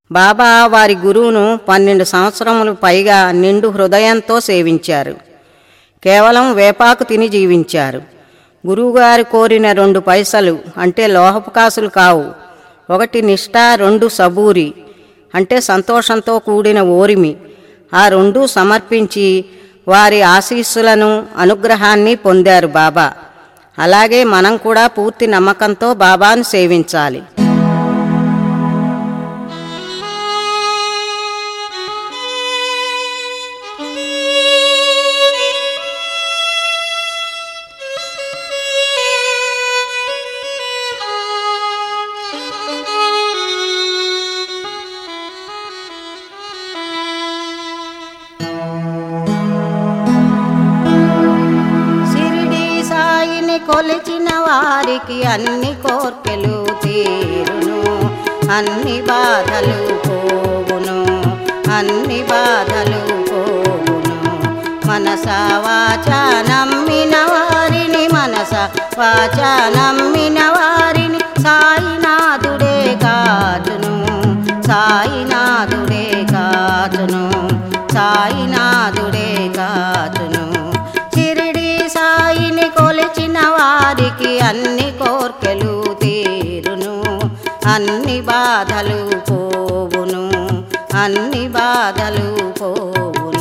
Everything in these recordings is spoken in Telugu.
బాబా వారి గురువును పన్నెండు సంవత్సరములు పైగా నిండు హృదయంతో సేవించారు కేవలం వేపాకు తిని జీవించారు గురువుగారు కోరిన రెండు పైసలు అంటే లోహపు కాసులు కావు ఒకటి నిష్ఠ రెండు సబూరి అంటే సంతోషంతో కూడిన ఓరిమి ఆ రెండూ సమర్పించి వారి ఆశీస్సులను అనుగ్రహాన్ని పొందారు బాబా అలాగే మనం కూడా పూర్తి నమ్మకంతో బాబాను సేవించాలి షిరిడి సాయిని కొలిచిన వారికి అన్ని కోర్కెలు తీరును అన్ని బాధలు పోవును అన్ని బాధలు పోవును మనస వాచ నమ్మిన వారిని మనస వాచ నమ్మిన వారిని సాయినాథుడే కాచును సాయినాథుడే కాచును సాయినాథుడే కాచును చిరిడి సాయిని కొలిచిన వారికి అన్ని కోర్కెలు తీరును అన్ని బాధలు పోవును అన్ని బాధలు పోవును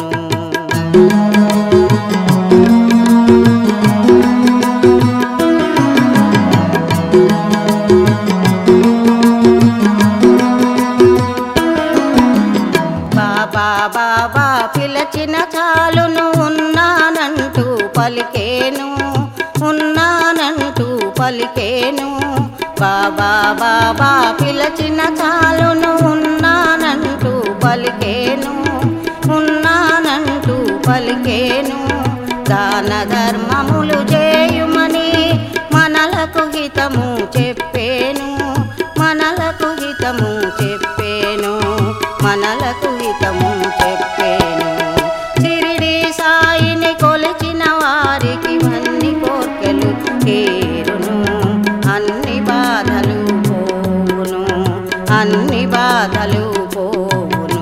బాబా బాబా పిలచిన చాలును ఉన్నానంటూ పలికేను ఉన్నానంటూ పలికేను బాబా బాబా పిలచిన చాలును ఉన్నానంటూ పలికేను ఉన్నానంటూ పలికేను దాన ధర్మములు చేయుమని మనలకు హితము చెప్పేను మనలకు హితము చెప్పేను మనలకు హితము చెప్పేను సిరిడి సాయిని కొలిచిన వారికి అన్ని కోర్కెలు తీరును అన్ని బాధలు పోవును అన్ని బాధలు పోవును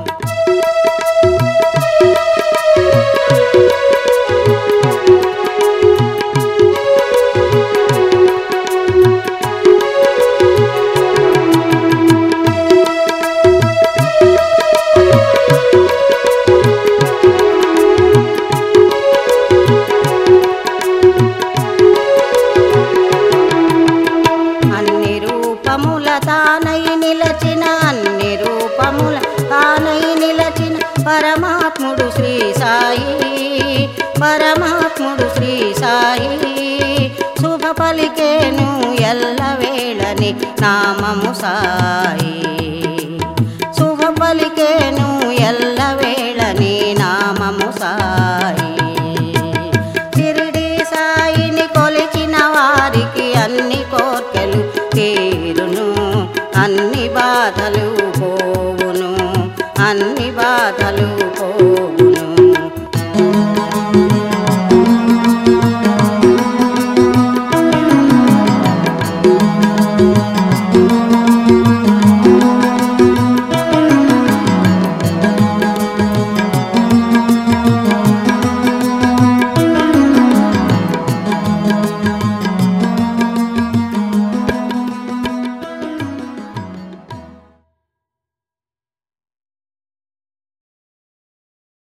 అన్ని రూపముల తానై నిలచిన అన్ని రూపముల తానై నిలచిన పరమాత్ముడు శ్రీ సాయి పరమాత్ముడు శ్రీ సాయి శుభ పలికేను ఎల్లవేళని నామము సాయి శుభ పలికేను ఎల్లవేళని నామము సాయి షిరిడి సాయిని కొలిచిన వారికి అన్ని కోర్కెలు తీరును అన్ని బాధలు పోవును అన్ని బాధలు